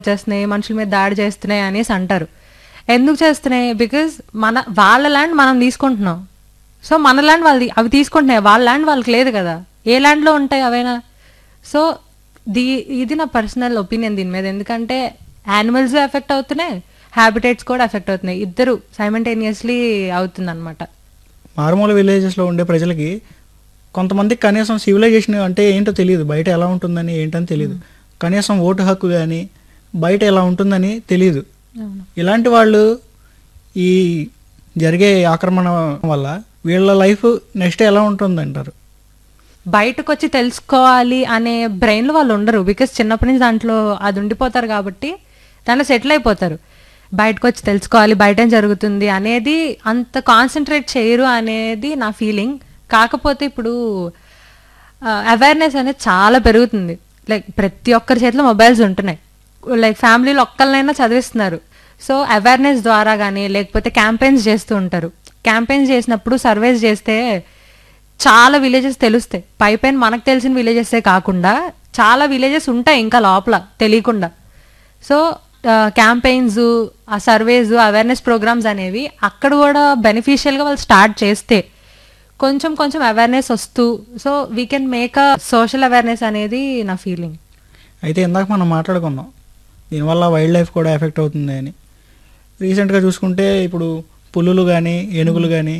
చేస్తున్నాయి మనుషుల మీద దాడి చేస్తున్నాయి అనేసి అంటారు ఎందుకు చేస్తున్నాయి బికాజ్ మన వాళ్ళ ల్యాండ్ మనం తీసుకుంటున్నాం సో మన ల్యాండ్ వాళ్ళది అవి తీసుకుంటున్నాయి వాళ్ళ ల్యాండ్ వాళ్ళకి లేదు కదా ఏ ల్యాండ్లో ఉంటాయి అవైనా సో దీ ఇది నా పర్సనల్ ఒపీనియన్ దీని మీద ఎందుకంటే యానిమల్స్ ఎఫెక్ట్ అవుతున్నాయి హ్యాబిటేట్స్ కూడా ఎఫెక్ట్ అవుతున్నాయి ఇద్దరు సైమంటేనియస్లీ అవుతుంది అనమాట మారుమూల విలేజెస్లో ఉండే ప్రజలకి కొంతమందికి కనీసం సివిలైజేషన్ అంటే ఏంటో తెలియదు బయట ఎలా ఉంటుందని ఏంటని తెలియదు కనీసం ఓటు హక్కు కానీ బయట ఎలా ఉంటుందని తెలియదు ఇలాంటి వాళ్ళు ఈ జరిగే ఆక్రమణ వల్ల వీళ్ళ లైఫ్ నెక్స్ట్ ఎలా ఉంటుందంటారు బయటకు వచ్చి తెలుసుకోవాలి అనే బ్రెయిన్లో వాళ్ళు ఉండరు బికాస్ చిన్నప్పటి నుంచి దాంట్లో అది ఉండిపోతారు కాబట్టి దాంట్లో సెటిల్ అయిపోతారు బయటకు వచ్చి తెలుసుకోవాలి బయట ఏం జరుగుతుంది అనేది అంత కాన్సన్ట్రేట్ చేయరు అనేది నా ఫీలింగ్ కాకపోతే ఇప్పుడు అవేర్నెస్ అనేది చాలా పెరుగుతుంది లైక్ ప్రతి ఒక్కరి చేతిలో మొబైల్స్ ఉంటున్నాయి లైక్ ఫ్యామిలీలో ఒక్కరినైనా చదివిస్తున్నారు సో అవేర్నెస్ ద్వారా కానీ లేకపోతే క్యాంపెయిన్స్ చేస్తూ ఉంటారు క్యాంపెయిన్స్ చేసినప్పుడు సర్వేస్ చేస్తే చాలా విలేజెస్ తెలుస్తాయి పై పైన మనకు తెలిసిన విలేజెసే కాకుండా చాలా విలేజెస్ ఉంటాయి ఇంకా లోపల తెలియకుండా సో క్యాంపెయిన్స్ ఆ సర్వేస్ అవేర్నెస్ ప్రోగ్రామ్స్ అనేవి అక్కడ కూడా బెనిఫిషియల్గా వాళ్ళు స్టార్ట్ చేస్తే కొంచెం కొంచెం అవేర్నెస్ వస్తూ so we can make a social awareness అనేది నా ఫీలింగ్ అయితే ఇందాక మనం మాట్లాడుకున్నాం దీనివల్ల వైల్డ్ లైఫ్ కూడా ఎఫెక్ట్ అవుతుంది అని రీసెంట్గా చూసుకుంటే ఇప్పుడు పులులు కానీ ఏనుగులు కానీ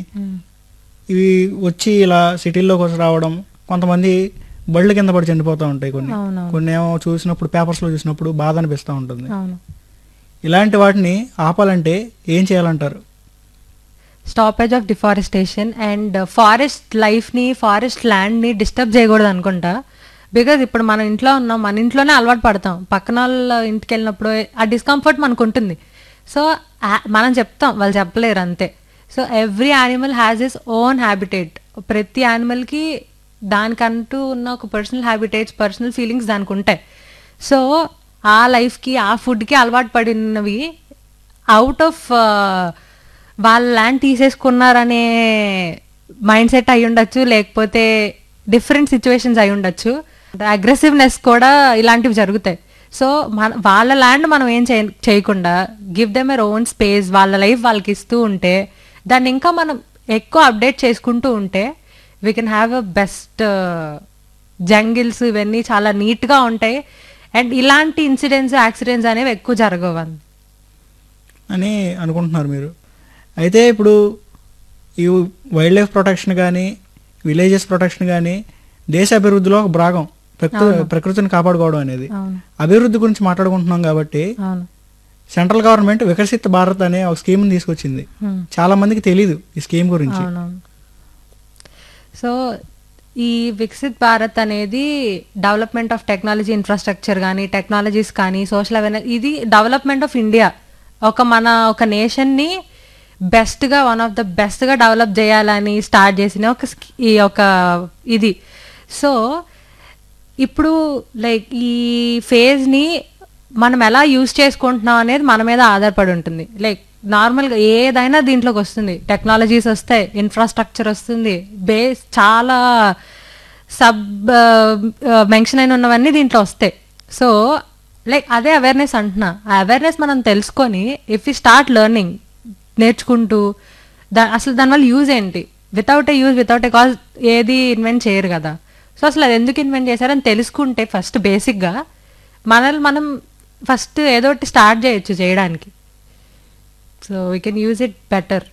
ఇవి వచ్చి ఇలా సిటీల్లోకి వచ్చి రావడం కొంతమంది బళ్ళు కింద పడి చనిపోతూ ఉంటాయి కొన్ని అవునవును. కొన్ని ఏమో చూసినప్పుడు పేపర్స్లో చూసినప్పుడు బాధ అనిపిస్తూ ఉంటుంది అవును ఇలాంటి వాటిని ఆపాలంటే ఏం చేయాలంటారు stoppage of deforestation and forest లైఫ్ని ఫారెస్ట్ ల్యాండ్ని డిస్టర్బ్ చేయకూడదు అనుకుంటా బికాజ్ ఇప్పుడు మన ఇంట్లో ఉన్నాం మన ఇంట్లోనే అలవాటు పడతాం పక్కన వాళ్ళ ఇంటికి వెళ్ళినప్పుడు ఆ డిస్కంఫర్ట్ మనకు ఉంటుంది సో మనం చెప్తాం వాళ్ళు చెప్పలేరు అంతే so every animal has its own habitat ప్రతి యానిమల్కి దానికంటూ ఉన్న ఒక పర్సనల్ హ్యాబిటేట్స్ పర్సనల్ ఫీలింగ్స్ దానికి ఉంటాయి సో ఆ లైఫ్కి ఆ ఫుడ్కి అలవాటు పడినవి అవుట్ ఆఫ్ వాళ్ళ ల్యాండ్ తీసేసుకున్నారనే మైండ్ సెట్ అయి ఉండొచ్చు లేకపోతే డిఫరెంట్ సిచ్యువేషన్స్ అయి ఉండొచ్చు అగ్రెసివ్నెస్ కూడా ఇలాంటివి జరుగుతాయి సో మన వాళ్ళ ల్యాండ్ మనం ఏం చేయ చేయకుండా give them their own space వాళ్ళ లైఫ్ వాళ్ళకి ఇస్తూ ఉంటే దాన్ని ఇంకా మనం ఎక్కువ అప్డేట్ చేసుకుంటూ ఉంటే we can have a best jungles ఇవన్నీ చాలా నీట్గా ఉంటాయి అండ్ ఇలాంటి ఇన్సిడెంట్స్ యాక్సిడెంట్స్ అనేవి ఎక్కువ జరగవు అని అనుకుంటున్నారు మీరు అయితే ఇప్పుడు ఈ వైల్డ్ లైఫ్ ప్రొటెక్షన్ కానీ విలేజెస్ ప్రొటెక్షన్ కానీ దేశ అభివృద్ధిలో ఒక భాగం ప్రకృతి ప్రకృతిని కాపాడుకోవడం అనేది అవును అభివృద్ధి గురించి మాట్లాడుకుంటున్నాం కాబట్టి అవును సెంట్రల్ గవర్నమెంట్ వికసిత్ భారత్ అనే ఒక స్కీమ్ తీసుకొచ్చింది Hmm. చాలా మందికి తెలియదు ఈ స్కీమ్ గురించి అవునవును సో ఈ వికసిత్ భారత్ అనేది డెవలప్మెంట్ ఆఫ్ టెక్నాలజీ ఇన్ఫ్రాస్ట్రక్చర్ కానీ టెక్నాలజీస్ కానీ సోషల్ అవేర్నెస్ ఇది డెవలప్మెంట్ ఆఫ్ ఇండియా ఒక మన ఒక నేషన్ని బెస్ట్గా వన్ ఆఫ్ ద బెస్ట్గా డెవలప్ చేయాలని స్టార్ట్ చేసిన ఒక స్కి- ఈ ఒక ఇది సో ఇప్పుడు లైక్ ఈ ఫేజ్ని మనం ఎలా యూజ్ చేసుకుంటున్నాం అనేది మన మీద ఆధారపడి ఉంటుంది లైక్ నార్మల్గా ఏదైనా దీంట్లోకి వస్తుంది టెక్నాలజీస్ వస్తాయి ఇన్ఫ్రాస్ట్రక్చర్ వస్తుంది బేస్ చాలా సబ్ మెన్షన్ అయిన ఉన్నవన్నీ దీంట్లో వస్తాయి సో లైక్ అదే అవేర్నెస్ అంటున్నా ఆ అవేర్నెస్ మనం తెలుసుకొని ఇఫ్ యూ స్టార్ట్ లెర్నింగ్ నేర్చుకుంటూ దా అసలు దానివల్ల యూజ్ ఏంటి without a use without a cause ఏది ఇన్వెంట్ చేయరు కదా సో అసలు అది ఎందుకు ఇన్వెంట్ చేశారని తెలుసుకుంటే ఫస్ట్ బేసిక్గా మనల్ని మనం ఫస్ట్ ఏదో ఒకటి స్టార్ట్ చేయొచ్చు చేయడానికి so we can use it better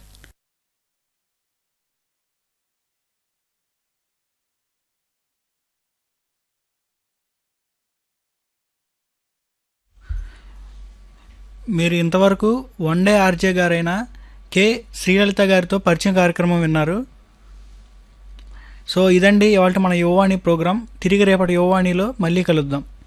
మీరు ఇంతవరకు వన్ డే ఆర్జే గారైన కె శ్రీలలిత గారితో పరిచయం కార్యక్రమం విన్నారు సో ఇదండి ఇవాళ మన యువవాణి ప్రోగ్రాం తిరిగి రేపటి యువవాణిలో మళ్ళీ కలుద్దాం